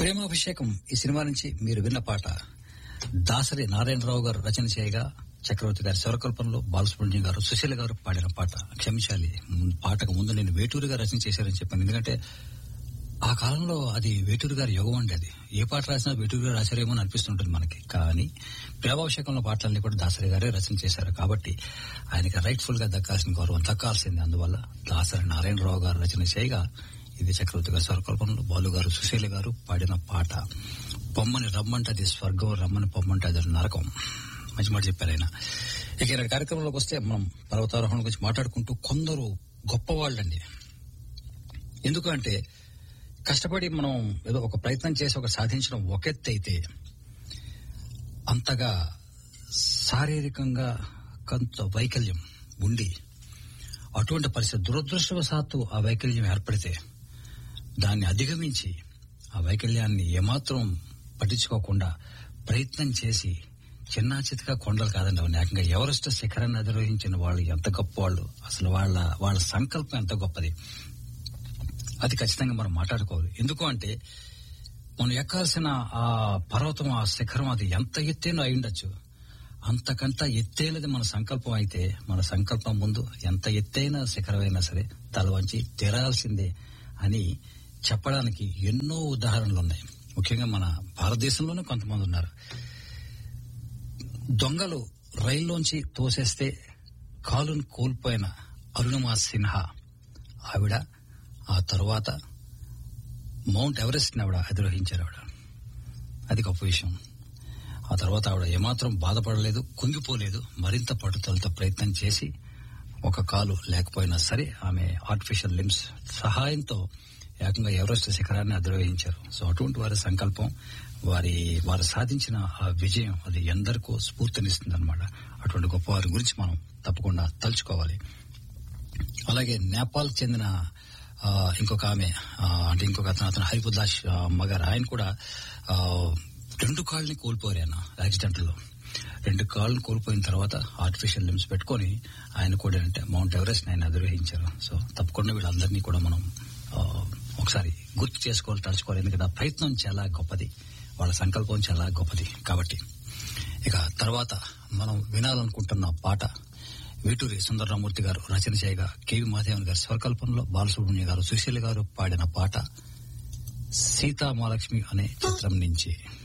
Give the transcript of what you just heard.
ప్రేమాభిషేకం ఈ సినిమా నుంచి మీరు విన్న పాట దాసరి నారాయణరావు గారు రచన చేయగా చక్రవర్తి గారి స్వరకల్పనలో బాలసుబ్రహ్మణ్యం గారు సుశీల గారు పాడిన పాట క్షమించాలి ముందు- పాటకు ముందు నేను వేటూరుగా రచన చేశారని చెప్పాను ఎందుకంటే ఆ కాలంలో అది వేటూరు గారి యుగం అండి అది ఏ పాట రాసినా వేటూరు గారు రాశారేమో అని అనిపిస్తుంటుంది మనకి కానీ ప్రేమాభిషేకంలో పాటలన్నీ కూడా దాసరి గారే రచన చేశారు కాబట్టి ఆయనకి రైట్ఫుల్ గా దక్కాల్సిన గౌరవం దక్కాల్సింది అందువల్ల దాసరి నారాయణరావు గారు రచన చేయగా ఇది చక్రవర్తి గారి స్వరకల్పనలో బాలు గారు సుశీల గారు పాడిన పాట పొమ్మని రమ్మంటది స్వర్గం రమ్మని పొమ్మంటది నరకం మంచి మాట చెప్పారు ఆయన ఇక ఈనాటి కార్యక్రమంలోకి వస్తే మనం పర్వతారోహణ గురించి మాట్లాడుకుంటూ కొందరు గొప్పవాళ్ళండి ఎందుకంటే కష్టపడి మనం ఏదో ఒక ప్రయత్నం చేసి ఒక సాధించడం ఒక ఎత్తు అయితే అంతగా శారీరకంగా కొంత వైకల్యం ఉండి అటువంటి పరిస్థితి దురదృష్టవశాత్తు ఆ వైకల్యం ఏర్పడితే దాన్ని అధిగమించి ఆ వైకల్యాన్ని ఏమాత్రం పట్టించుకోకుండా ప్రయత్నం చేసి చిన్న చితక కొండలు కాదండి అవన్నీ ఏకంగా ఎవరెస్ట్ శిఖరాన్ని అధిరోహించిన వాళ్ళు ఎంత గొప్ప వాళ్ళు అసలు వాళ్ళ వాళ్ళ సంకల్పం ఎంత గొప్పది అది ఖచ్చితంగా మనం మాట్లాడుకోవాలి ఎందుకు అంటే మనం ఎక్కాల్సిన ఆ పర్వతం ఆ శిఖరం అది ఎంత ఎత్తైనా అయి ఉండొచ్చు అంతకంత ఎత్తైనది మన సంకల్పం అయితే మన సంకల్పం ముందు ఎంత ఎత్తైన శిఖరమైనా సరే తల వంచి తెరాల్సిందే అని చెప్పడానికి ఎన్నో ఉదాహరణలు ఉన్నాయి ముఖ్యంగా మన భారతదేశంలోనే కొంతమంది ఉన్నారు దొంగలు రైల్లోంచి తోసేస్తే కాలును కోల్పోయిన అరుణిమా సిన్హా ఆవిడ ఆ తరువాత మౌంట్ ఎవరెస్ట్ ఆవిడ అధిరోహించారు ఆవిడ అది గొప్ప విషయం ఆ తర్వాత ఆవిడ ఏమాత్రం బాధపడలేదు కుంగిపోలేదు మరింత పట్టుదలతో ప్రయత్నం చేసి ఒక కాలు లేకపోయినా సరే ఆమె ఆర్టిఫిషియల్ లిమ్స్ సహాయంతో ఏకంగా ఎవరెస్ట్ శిఖరాన్ని అధిరోహించారు సో అటువంటి వారి సంకల్పం వారి వారు సాధించిన ఆ విజయం అది ఎందరికో స్ఫూర్తినిస్తుంది అనమాట అటువంటి గొప్ప వారి గురించి మనం తప్పకుండా తలుచుకోవాలి అలాగే నేపాల్ చెందిన ఆ, ఇంకొక ఆమె ఆ, అంటే ఇంకొక అతను అతను హరిపుదాస్ మగారు ఆయన కూడా ఆ, రెండు కాళ్ళని కోల్పోయారు ఆయన యాక్సిడెంట్ లో రెండు కాళ్ళని కోల్పోయిన తర్వాత ఆర్టిఫిషియల్ లిమ్స్ పెట్టుకొని ఆయన కూడా అంటే మౌంట్ ఎవరెస్ట్ ఆయన అధిరోహించారు సో తప్పకుండా వీళ్ళందరినీ కూడా మనం ఆ, ఒకసారి గుర్తు చేసుకోవాలి తలుచుకోవాలి ఎందుకంటే ఆ ప్రయత్నం చాలా గొప్పది వాళ్ళ సంకల్పం చాలా గొప్పది కాబట్టి ఇక తర్వాత మనం వినాలనుకుంటున్న పాట వేటూరి సుందరరామూర్తి గారు రచన చేయగా కేవి మాధవన్ గారి స్వరకల్పనలో బాలసుబ్రహ్మణ్య గారు సుశీల గారు పాడిన పాట సీతామహాలక్ష్మి అనే చిత్రం నుంచి